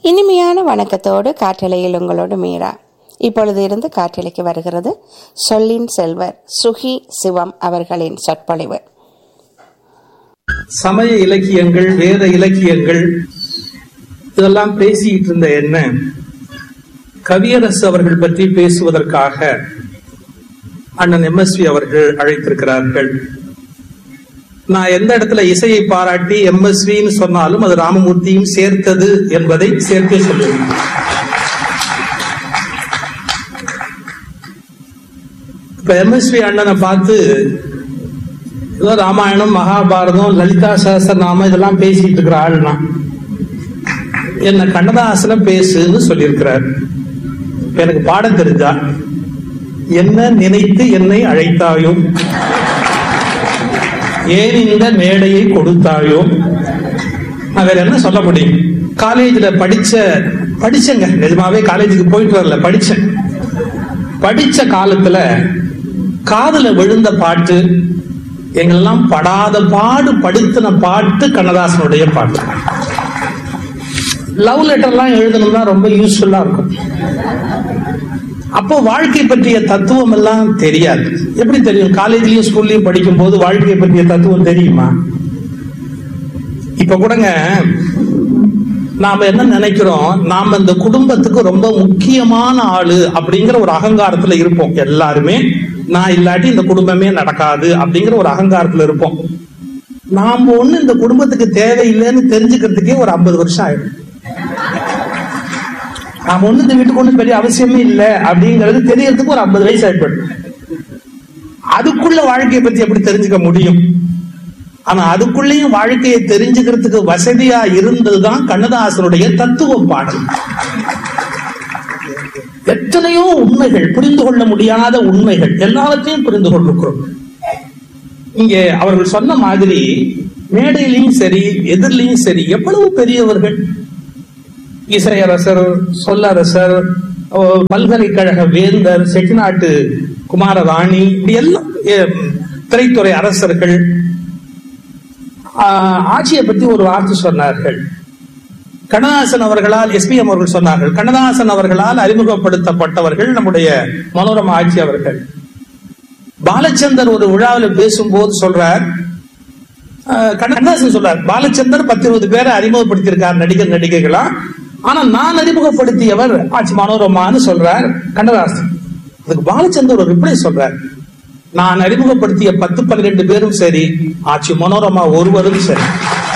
இனிமையான வணக்கத்தோடு காற்றலையில் உங்களோடு மீரா இப்பொழுது இருந்து காற்றலைக்கு வருகிறது சொல்லின் செல்வர் சுகி சிவம் அவர்களின் சொற்பொழிவு சமய இலக்கியங்கள் வேத இலக்கியங்கள் இதெல்லாம் பேசிட்டு இருந்த என்ன கவியரசு அவர்கள் பற்றி பேசுவதற்காக அண்ணன் எம்எஸ்வி அவர்கள் அழைத்திருக்கிறார்கள் நான் எந்த இடத்துல இசையை பாராட்டி எம்எஸ்வின்னு சொன்னாலும் அது ராமமூர்த்தியும் சேர்த்தது என்பதை சேர்த்தே சொல்லுவேன் இப்ப எம்எஸ்வி அண்ணனை பார்த்து ஏதோ ராமாயணம் மகாபாரதம் லலிதா சஹஸ்ரநாமம் இதெல்லாம் பேசிட்டு இருக்கிற ஆள்னா என்ன கண்ணதாசன பேசுன்னு சொல்லியிருக்கிறார் இப்ப எனக்கு பாடம் தெரிஞ்சா என்ன நினைத்து என்னை அழைத்தாயோ ஏன் இந்த மேடையை கொடுத்தாயோ நான் வேற என்ன சொல்ல முடியும் காலேஜ்ல படிச்ச படிச்சேங்க நிஜமாவே காலேஜுக்கு போயிட்டு வரல படிச்சேன் படிச்ச காலத்துல காதுல விழுந்த பாட்டு எங்களெல்லாம் படாத பாடு படுத்தின பாட்டு கண்ணதாசனுடைய பாட்டு லவ் லெட்டர்லாம் எழுதணும்னா ரொம்ப யூஸ்ஃபுல்லா இருக்கும் அப்போ வாழ்க்கை பற்றிய தத்துவம் எல்லாம் தெரியாது எப்படி தெரியும் காலேஜ்லயும் ஸ்கூல்லயும் படிக்கும் போது வாழ்க்கை பற்றிய தத்துவம் தெரியுமா இப்ப கூடங்க நாம என்ன நினைக்கிறோம் நாம இந்த குடும்பத்துக்கு ரொம்ப முக்கியமான ஆளு அப்படிங்கிற ஒரு அகங்காரத்துல இருப்போம் எல்லாருமே நான் இல்லாட்டி இந்த குடும்பமே நடக்காது அப்படிங்கிற ஒரு அகங்காரத்துல இருப்போம் நாம ஒண்ணு இந்த குடும்பத்துக்கு தேவையில்லைன்னு தெரிஞ்சுக்கிறதுக்கே ஒரு ஐம்பது வருஷம் ஆயிடும் நாம ஒண்ணு இந்த வீட்டுக்கு ஒண்ணு பெரிய அவசியமே இல்லை அப்படிங்கிறது தெரியறதுக்கு ஒரு ஐம்பது வயசு ஆயிடும் அதுக்குள்ள வாழ்க்கையை பத்தி எப்படி தெரிஞ்சுக்க முடியும் ஆனா அதுக்குள்ளேயும் வாழ்க்கையை தெரிஞ்சுக்கிறதுக்கு வசதியா இருந்ததுதான் கண்ணதாசனுடைய தத்துவ பாடல் எத்தனையோ உண்மைகள் புரிந்து கொள்ள முடியாத உண்மைகள் எல்லாவற்றையும் புரிந்து கொண்டிருக்கிறோம் இங்கே அவர்கள் சொன்ன மாதிரி மேடையிலையும் சரி எதிரிலையும் சரி எவ்வளவு பெரியவர்கள் இசையரசர் சொல்லரசர் பல்கலைக்கழக வேந்தர் செட்டிநாட்டு குமாரராணி இப்படி எல்லாம் திரைத்துறை அரசர்கள் ஆட்சியை பத்தி ஒரு வார்த்தை சொன்னார்கள் கண்ணதாசன் அவர்களால் எஸ்பிஎம் அவர்கள் சொன்னார்கள் கண்ணதாசன் அவர்களால் அறிமுகப்படுத்தப்பட்டவர்கள் நம்முடைய மனோரமா ஆட்சி அவர்கள் பாலச்சந்தர் ஒரு விழாவில் பேசும்போது சொல்றார் கண்ணதாசன் சொல்றார் பாலச்சந்தர் பத்து இருபது பேரை அறிமுகப்படுத்தியிருக்கார் நடிகர் நடிகைகளா ஆனா நான் அறிமுகப்படுத்தியவர் ஆட்சி மனோரமான்னு சொல்றார் கண்ணதாசன் அதுக்கு பாலச்சந்தர் ஒரு ரிப்ளை சொல்றார் நான் அறிமுகப்படுத்திய பத்து பன்னிரெண்டு பேரும் சரி ஆட்சி மனோரமா ஒருவரும் சரி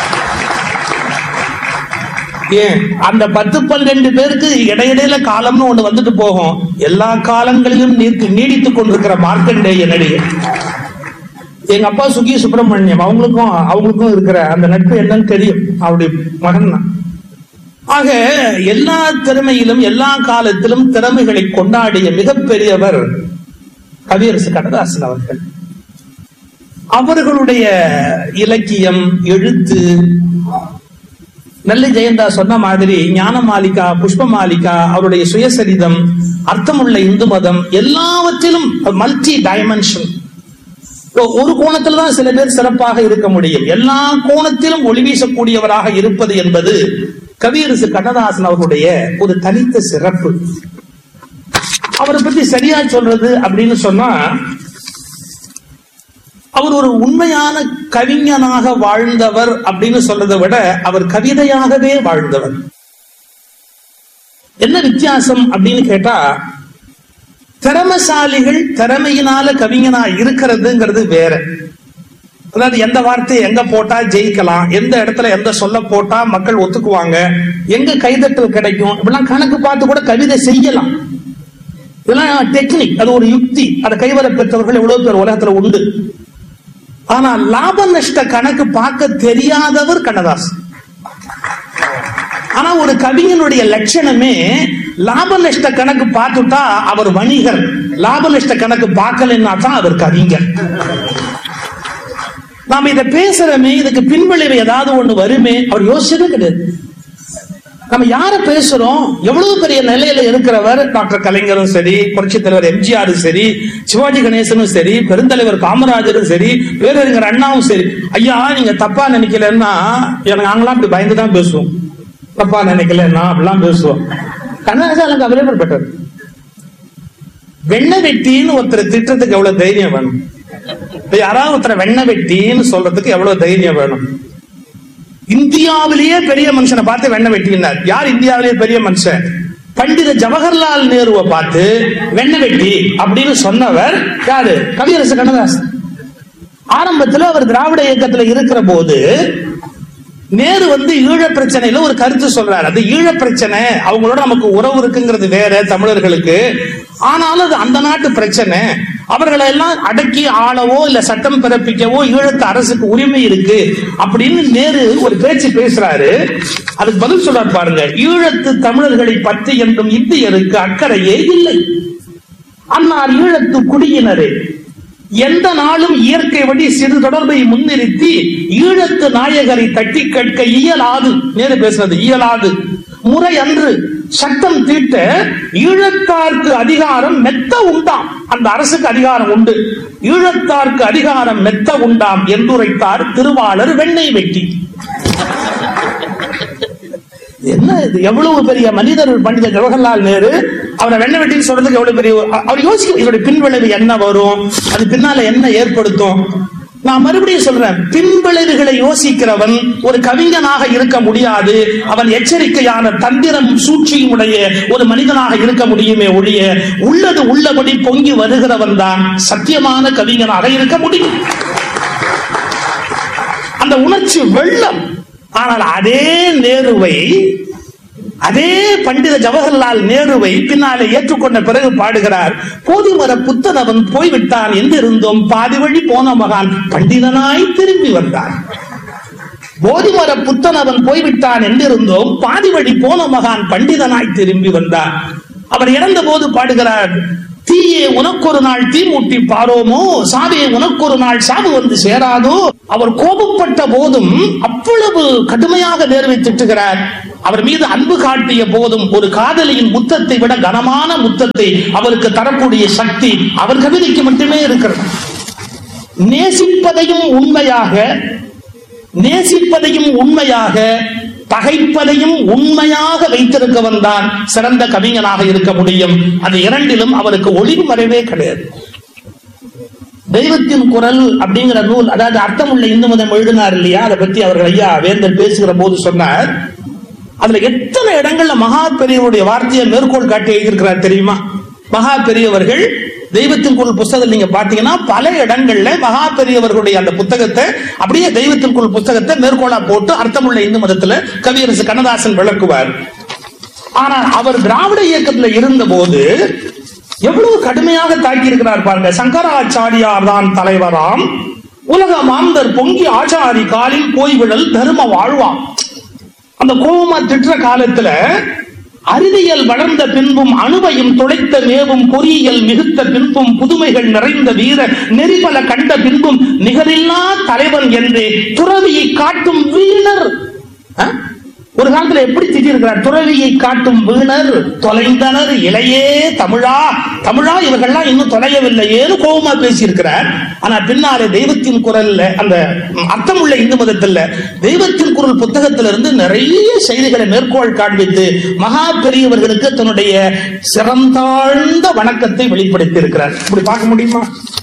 ஏன் அந்த பத்து பன்னிரெண்டு பேருக்கு இடையிடையில காலம்னு ஒண்ணு வந்துட்டு போகும் எல்லா காலங்களிலும் நீடித்துக் கொண்டிருக்கிற மார்க்கண்டேய நடிகை எங்க அப்பா சுகி சுப்பிரமணியம் அவங்களுக்கும் அவங்களுக்கும் இருக்கிற அந்த நட்பு என்னன்னு தெரியும் அவருடைய மகன் தான் ஆக எல்லா திறமையிலும் எல்லா காலத்திலும் திறமைகளை கொண்டாடிய மிகப்பெரியவர் கவியரசு கண்ணதாசன் அவர்கள் அவர்களுடைய இலக்கியம் எழுத்து நெல்லை ஜெயந்தா சொன்ன மாதிரி ஞான மாலிகா புஷ்ப மாலிகா அவருடைய சுயசரிதம் அர்த்தமுள்ள இந்து மதம் எல்லாவற்றிலும் மல்டி டைமென்ஷன் ஒரு கோணத்தில் தான் சில பேர் சிறப்பாக இருக்க முடியும் எல்லா கோணத்திலும் ஒளி வீசக்கூடியவராக இருப்பது என்பது கவியரசு கண்ணதாசன் அவர்களுடைய ஒரு தனித்த சிறப்பு அவரை பத்தி சரியா சொல்றது அப்படின்னு சொன்னா அவர் ஒரு உண்மையான கவிஞனாக வாழ்ந்தவர் அப்படின்னு சொல்றதை விட அவர் கவிதையாகவே வாழ்ந்தவர் என்ன வித்தியாசம் அப்படின்னு கேட்டா திறமசாலிகள் திறமையினால கவிஞனா இருக்கிறதுங்கிறது வேற அதாவது எந்த வார்த்தையை எங்க போட்டா ஜெயிக்கலாம் எந்த இடத்துல எந்த சொல்ல போட்டா மக்கள் ஒத்துக்குவாங்க எங்க கைதட்டல் கிடைக்கும் இப்படிலாம் கணக்கு பார்த்து கூட கவிதை செய்யலாம் இதெல்லாம் டெக்னிக் அது ஒரு யுக்தி அதை கைவர பெற்றவர்கள் எவ்வளவு பேர் உலகத்துல உண்டு ஆனா லாப நஷ்ட கணக்கு பார்க்க தெரியாதவர் கண்ணதாசன் ஆனா ஒரு கவிஞனுடைய லட்சணமே லாப நஷ்ட கணக்கு பார்த்துட்டா அவர் வணிகர் லாப நஷ்ட கணக்கு பார்க்கலன்னா தான் அவர் கவிஞர் நாம இதை பேசுறமே இதுக்கு பின்விளைவு ஏதாவது ஒண்ணு வருமே அவர் யோசிச்சதே கிடையாது நம்ம யார பேசுறோம் எவ்வளவு பெரிய நிலையில இருக்கிறவர் டாக்டர் கலைஞரும் சரி புரட்சி தலைவர் எம்ஜிஆரும் சரி சிவாஜி கணேசனும் சரி பெருந்தலைவர் காமராஜரும் சரி பேரறிஞர் அண்ணாவும் சரி ஐயா நீங்க தப்பா நினைக்கலன்னா எனக்கு நாங்களாம் அப்படி பயந்து தான் பேசுவோம் தப்பா நினைக்கல நான் அப்படிலாம் பேசுவோம் கண்ணதாசன் அவைலபிள் வெண்ண வெட்டின்னு ஒருத்தர் திட்டத்துக்கு எவ்வளவு தைரியம் வேணும் இப்ப யாராவது ஒருத்தர் வெண்ண வெட்டின்னு சொல்றதுக்கு எவ்வளவு தைரியம் வேணும் இந்தியாவிலேயே பெரிய மனுஷனை பார்த்து வெண்ண வெட்டினார் யார் இந்தியாவிலேயே பெரிய மனுஷன் பண்டித ஜவஹர்லால் நேருவை பார்த்து வெண்ண வெட்டி அப்படின்னு சொன்னவர் யாரு கவியரசு கண்ணதாசன் ஆரம்பத்துல அவர் திராவிட இயக்கத்துல இருக்கிற போது நேரு வந்து ஈழ பிரச்சனையில ஒரு கருத்து சொல்றாரு அது ஈழ பிரச்சனை அவங்களோட நமக்கு உறவு இருக்குங்கிறது வேற தமிழர்களுக்கு ஆனாலும் அது அந்த நாட்டு பிரச்சனை அவர்களை எல்லாம் அடக்கி ஆளவோ இல்ல சட்டம் பிறப்பிக்கவோ ஈழத்து அரசுக்கு உரிமை இருக்கு அப்படின்னு நேரு ஒரு பேச்சு பேசுறாரு அதுக்கு பதில் சொல்றாரு பாருங்க ஈழத்து தமிழர்களை பற்றி என்றும் இந்தியருக்கு அக்கறையே இல்லை அன்னார் ஈழத்து குடியினரே எந்த நாளும் இயற்கை வழி சிறு தொடர்பை முன்னிறுத்தி ஈழத்து நாயகரை தட்டி கேட்க இயலாது நேரு பேசுறது இயலாது முறை அன்று சட்டம் தீட்ட ஈழத்தார்க்கு அதிகாரம் மெத்த உண்டாம் அந்த அரசுக்கு அதிகாரம் உண்டு ஈழத்தார்க்கு அதிகாரம் மெத்த உண்டாம் என்றுரைத்தார் திருவாளர் வெண்ணெய் வெட்டி என்ன இது எவ்வளவு பெரிய மனிதர் பண்டித ஜவஹர்லால் நேரு அவரை வெண்ண வெட்டின்னு சொல்றதுக்கு எவ்வளவு பெரிய அ- அவர் யோசிக்க இதோட பின்விளைவு என்ன வரும் அது பின்னால என்ன ஏற்படுத்தும் நான் மறுபடியும் சொல்றேன் பின்விளைவுகளை யோசிக்கிறவன் ஒரு கவிஞனாக இருக்க முடியாது அவன் எச்சரிக்கையான தந்திரம் சூழ்ச்சியும் உடைய ஒரு மனிதனாக இருக்க முடியுமே ஒழிய உள்ளது உள்ளபடி பொங்கி வருகிறவன் தான் சத்தியமான கவிஞனாக இருக்க முடியும் அந்த உணர்ச்சி வெள்ளம் ஆனால் அதே நேருவை அதே பண்டித ஜவஹர்லால் நேருவை பின்னாலே ஏற்றுக்கொண்ட பிறகு பாடுகிறார் போதிமர புத்தனவன் போய்விட்டான் என்றிருந்தோம் பாதி வழி போன மகான் பண்டிதனாய் திரும்பி வந்தான் போதிமர புத்தனவன் போய்விட்டான் என்றிருந்தோம் பாதி வழி போன மகான் பண்டிதனாய் திரும்பி வந்தான் அவர் இறந்த போது பாடுகிறார் தீயே உனக்கொரு நாள் தீ மூட்டி பாரோமோ சாவே உனக்கொரு நாள் சாவு வந்து சேராதோ அவர் கோபப்பட்ட போதும் அவ்வளவு கடுமையாக நேர்வை திட்டுகிறார் அவர் மீது அன்பு காட்டிய போதும் ஒரு காதலியின் முத்தத்தை விட கனமான முத்தத்தை அவருக்கு தரக்கூடிய சக்தி அவர் கவிதைக்கு மட்டுமே இருக்கிறது நேசிப்பதையும் உண்மையாக நேசிப்பதையும் உண்மையாக பகைப்பதையும் உண்மையாக வைத்திருக்கவன் தான் சிறந்த கவிஞனாக இருக்க முடியும் அது இரண்டிலும் அவருக்கு ஒளிவு மறைவே கிடையாது தெய்வத்தின் குரல் அப்படிங்கிற நூல் அதாவது அர்த்தமுள்ள இந்து மதம் எழுதினார் இல்லையா அதை பத்தி அவர்கள் ஐயா வேந்தர் பேசுகிற போது சொன்னார் அதுல எத்தனை இடங்கள்ல மகா பெரியவருடைய வார்த்தையை மேற்கோள் காட்டி எழுதியிருக்கிறார் தெரியுமா மகா பெரியவர்கள் தெய்வத்தின் குரல் புஸ்தகத்தில் நீங்க பாத்தீங்கன்னா பல இடங்கள்ல மகா பெரியவர்களுடைய அந்த புத்தகத்தை அப்படியே தெய்வத்தின் குரல் புத்தகத்தை மேற்கோளா போட்டு அர்த்தமுள்ள இந்து மதத்துல கவியரசு கண்ணதாசன் விளக்குவார் ஆனால் அவர் திராவிட இயக்கத்துல இருந்த போது எவ்வளவு கடுமையாக தாக்கி இருக்கிறார் பாருங்க சங்கராச்சாரியார் தான் தலைவராம் உலக மாந்தர் பொங்கி ஆச்சாரி காலில் போய்விடல் தர்ம வாழ்வாம் அந்த கோபமா திட்டுற காலத்துல அறிவியல் வளர்ந்த பின்பும் அணுவையும் துளைத்த மேவும் பொறியியல் மிகுத்த பின்பும் புதுமைகள் நிறைந்த வீர நெறிபல கண்ட பின்பும் நிகரில்லா தலைவன் என்று துறவியை காட்டும் வீணர் ஆ? ஒரு காலத்துல எப்படி திட்டிருக்கிறார் துறவியை காட்டும் வீணர் தொலைந்தனர் இளையே தமிழா தமிழா இவர்கள்லாம் இன்னும் தொலையவில்லையேன்னு கோபமா பேசியிருக்கிறார் ஆனா பின்னாலே தெய்வத்தின் குரல்ல அந்த அர்த்தமுள்ள இந்து மதத்துல தெய்வத்தின் குரல் புத்தகத்திலிருந்து நிறைய செய்திகளை மேற்கோள் காண்பித்து மகா பெரியவர்களுக்கு தன்னுடைய சிறந்தாழ்ந்த வணக்கத்தை வெளிப்படுத்தி இருக்கிறார் இப்படி பார்க்க முடியுமா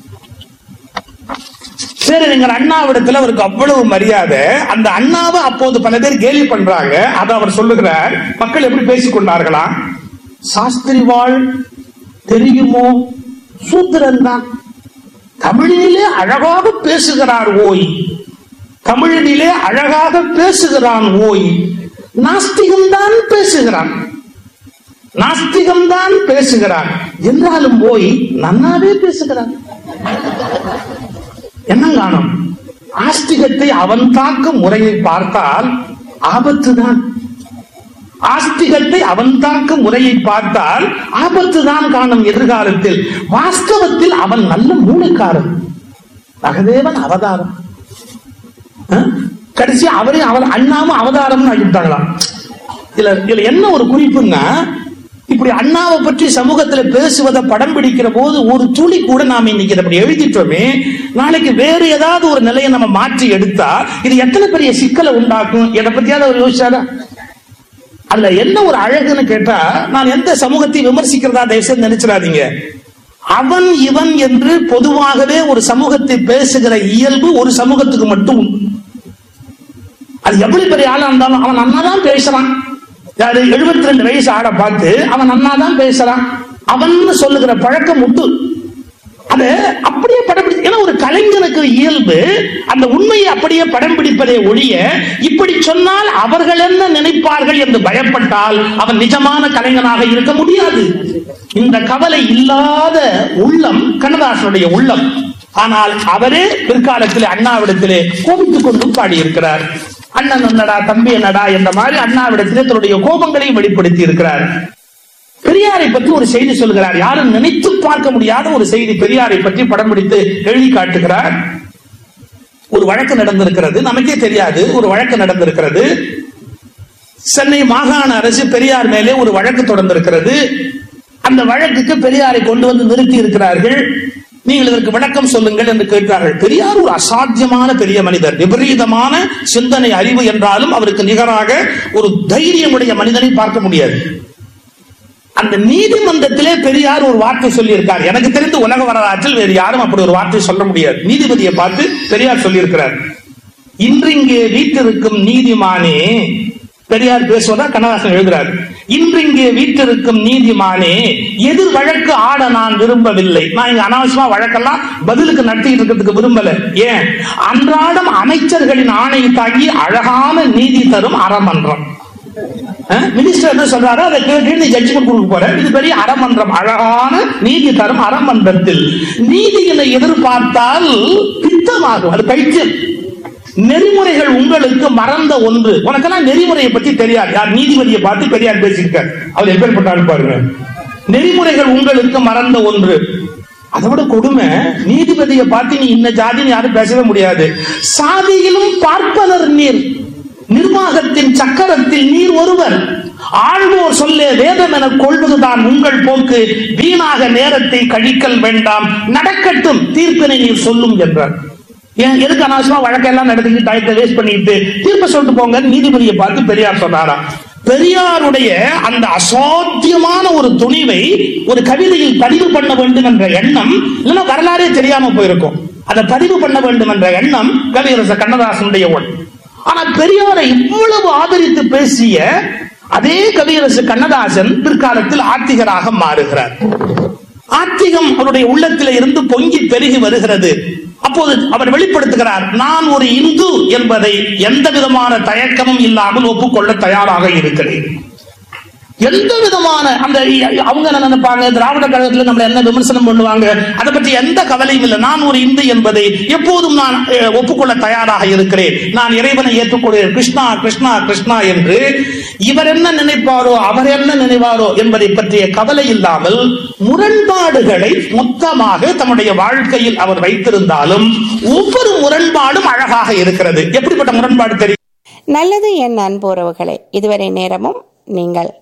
சரி நீங்கள் அண்ணாவிடத்துல அவருக்கு அவ்வளவு மரியாதை அந்த அண்ணாவை அப்போது பல பேர் கேலி பண்றாங்க அதை அவர் சொல்லுகிறார் மக்கள் எப்படி பேசிக் கொண்டார்களா சாஸ்திரி வாழ் தெரியுமோ சூத்திரன் தான் தமிழிலே அழகாக பேசுகிறார் ஓய் தமிழினிலே அழகாக பேசுகிறான் ஓய் நாஸ்திகம்தான் பேசுகிறான் நாஸ்திகம்தான் பேசுகிறான் என்றாலும் ஓய் நன்னாவே பேசுகிறான் என்ன காணும் ஆஸ்திகத்தை அவன் தாக்கும் முறையை பார்த்தால் ஆபத்துதான் ஆஸ்திகத்தை அவன் தாக்கும் முறையை பார்த்தால் ஆபத்துதான் காணும் எதிர்காலத்தில் வாஸ்தவத்தில் அவன் நல்ல மூளைக்காரன் நகதேவன் அவதாரம் ஆ? கடைசி அவரே அவன் அண்ணாவும் அவதாரம்னு ஆகிட்டாங்களாம் இதுல இதுல என்ன ஒரு குறிப்புன்னா இப்படி அண்ணாவை பற்றி சமூகத்துல பேசுவதை படம் பிடிக்கிற போது ஒரு துளி கூட நாம இன்னைக்கு இதை அப்படி எழுதிட்டோமே நாளைக்கு வேறு ஏதாவது ஒரு நிலையை நம்ம மாற்றி எடுத்தா இது எத்தனை பெரிய சிக்கலை உண்டாக்கும் எதை பத்தியாவது அவர் யோசிச்சாரா அதுல என்ன ஒரு அழகுன்னு கேட்டா நான் எந்த சமூகத்தை விமர்சிக்கிறதா தயவுசெய்து நினைச்சிடாதீங்க அவன் இவன் என்று பொதுவாகவே ஒரு சமூகத்தை பேசுகிற இயல்பு ஒரு சமூகத்துக்கு மட்டும் உண்டு. அது எவ்வளவு பெரிய ஆளா இருந்தாலும் அவன் அண்ணா தான் பேசுறான் யாரு எழுபத்தி ரெண்டு வயசு ஆளை பார்த்து அவன் அண்ணா தான் பேசுறான் அவன் சொல்லுகிற பழக்கம் உண்டு அது அப்படியே படம் பிடி ஏன்னா ஒரு கலைஞனுக்கு இயல்பு அந்த உண்மையை அப்படியே படம் பிடிப்பதை ஒழிய இப்படி சொன்னால் அவர்கள் என்ன நினைப்பார்கள் என்று பயப்பட்டால் அவன் நிஜமான கலைஞனாக இருக்க முடியாது இந்த கவலை இல்லாத உள்ளம் கண்ணதாசனுடைய உள்ளம் ஆனால் அவரே பிற்காலத்திலே அண்ணாவிடத்திலே கோபித்துக் கொண்டும் பாடியிருக்கிறார் அண்ணன் என்னடா தம்பி என்னடா என்ற மாதிரி அண்ணாவிடத்திலே தன்னுடைய கோபங்களையும் வெளிப்படுத்தி இருக்கிறார் பெரியாரை பற்றி ஒரு செய்தி சொல்கிறார் யாரும் நினைத்து பார்க்க முடியாத ஒரு செய்தி பெரியாரை பற்றி படம் பிடித்து எழுதி காட்டுகிறார் ஒரு வழக்கு நடந்திருக்கிறது நமக்கே தெரியாது ஒரு வழக்கு நடந்திருக்கிறது சென்னை மாகாண அரசு பெரியார் மேலே ஒரு வழக்கு தொடர்ந்திருக்கிறது அந்த வழக்குக்கு பெரியாரை கொண்டு வந்து நிறுத்தி இருக்கிறார்கள் நீங்கள் இதற்கு விளக்கம் சொல்லுங்கள் என்று கேட்கிறார்கள் பெரியார் ஒரு அசாத்தியமான பெரிய மனிதர் விபரீதமான சிந்தனை அறிவு என்றாலும் அவருக்கு நிகராக ஒரு தைரியமுடைய மனிதனை பார்க்க முடியாது அந்த நீதிமன்றத்திலே பெரியார் ஒரு வார்த்தை சொல்லியிருக்கார் எனக்கு தெரிந்து உலக வரலாற்றில் வேறு யாரும் அப்படி ஒரு வார்த்தை சொல்ல முடியாது நீதிபதியை பார்த்து பெரியார் சொல்லியிருக்கிறார் இன்று இங்கே வீட்டிருக்கும் நீதிமானே பெரியார் பேசுவதா கண்ணதாசன் எழுதுறார் இன்று இங்கே வீட்டிருக்கும் நீதிமானே எதிர் வழக்கு ஆட நான் விரும்பவில்லை நான் இங்க அனாவசியமா வழக்கெல்லாம் பதிலுக்கு நடத்திட்டு இருக்கிறதுக்கு விரும்பல ஏன் அன்றாடம் அமைச்சர்களின் ஆணை தாங்கி அழகான நீதி தரும் அறமன்றம் மினிஸ்டர் என்ன சொல்றாரோ அதை கேட்டு நீ ஜட்ஜ்மெண்ட் கொடுக்க போற இது பெரிய அறமன்றம் அழகான நீதி தரும் அறமன்றத்தில் நீதியினை எதிர்பார்த்தால் பித்தமாகும் அது பைத்தியம் நெறிமுறைகள் உங்களுக்கு மறந்த ஒன்று உனக்கெல்லாம் நெறிமுறையை பத்தி தெரியாது யார் நீதிபதியை பார்த்து பெரியார் பேசியிருக்கார் அவர் எப்பேற்பட்டாலும் பாருங்க நெறிமுறைகள் உங்களுக்கு மறந்த ஒன்று அதை விட கொடுமை நீதிபதியை பார்த்து நீ இன்ன ஜாதின்னு யாரும் பேசவே முடியாது சாதியிலும் பார்ப்பனர் நீர் நிர்வாகத்தின் சக்கரத்தில் நீர் ஒருவர் ஆழ்வோர் சொல்லே வேதம் என கொள்வதுதான் உங்கள் போக்கு வீணாக நேரத்தை கழிக்கல் வேண்டாம் நடக்கட்டும் தீர்ப்பினை நீர் சொல்லும் என்றார் ஏன் எதுக்கு அனாவசியமா வழக்கெல்லாம் நடத்திட்டு டயத்தை வேஸ்ட் பண்ணிட்டு தீர்ப்பை சொல்லிட்டு போங்க நீதிபதியை பார்த்து பெரியார் சொன்னாராம் பெரியாருடைய அந்த அசாத்தியமான ஒரு துணிவை ஒரு கவிதையில் பதிவு பண்ண வேண்டும் என்ற எண்ணம் இல்லைன்னா வரலாறே தெரியாம போயிருக்கும் அதை பதிவு பண்ண வேண்டும் என்ற எண்ணம் கவியரசர் கண்ணதாசனுடைய ஒன்று ஆனா பெரியாரை இவ்வளவு ஆதரித்து பேசிய அதே கவியரசு கண்ணதாசன் பிற்காலத்தில் ஆத்திகராக மாறுகிறார் ஆத்திகம் அவருடைய உள்ளத்திலே இருந்து பொங்கி பெருகி வருகிறது அப்போது அவர் வெளிப்படுத்துகிறார் நான் ஒரு இந்து என்பதை எந்த விதமான தயக்கமும் இல்லாமல் ஒப்புக்கொள்ள தயாராக இருக்கிறேன் எந்த விதமான அந்த அவங்க என்ன நினைப்பாங்க திராவிட கழகத்துல நம்மள என்ன விமர்சனம் பண்ணுவாங்க அதை பற்றி எந்த கவலையும் இல்லை நான் ஒரு இந்து என்பதை எப்போதும் நான் அஹ், ஒப்புக்கொள்ள தயாராக இருக்கிறேன் நான் இறைவனை ஏற்றுக்கொள்கிறேன் கிருஷ்ணா கிருஷ்ணா கிருஷ்ணா என்று இவர் என்ன நினைப்பாரோ அவர் என்ன நினைவாரோ என்பதை பற்றிய கவலை இல்லாமல் முரண்பாடுகளை மொத்தமாக தம்முடைய வாழ்க்கையில் அவர் வைத்திருந்தாலும் ஒவ்வொரு முரண்பாடும் அழகாக இருக்கிறது எப்படிப்பட்ட முரண்பாடு தெரியும் நல்லது என் அன்புறவுகளே இதுவரை நேரமும் நீங்கள்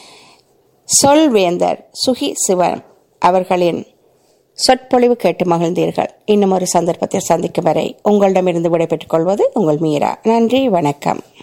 சொல்வேந்தர் சுகி சிவன் அவர்களின் சொற்பொழிவு கேட்டு மகிழ்ந்தீர்கள் இன்னும் ஒரு சந்தர்ப்பத்தில் சந்திக்கும் வரை உங்களிடமிருந்து விடைபெற்றுக் கொள்வது உங்கள் மீரா நன்றி வணக்கம்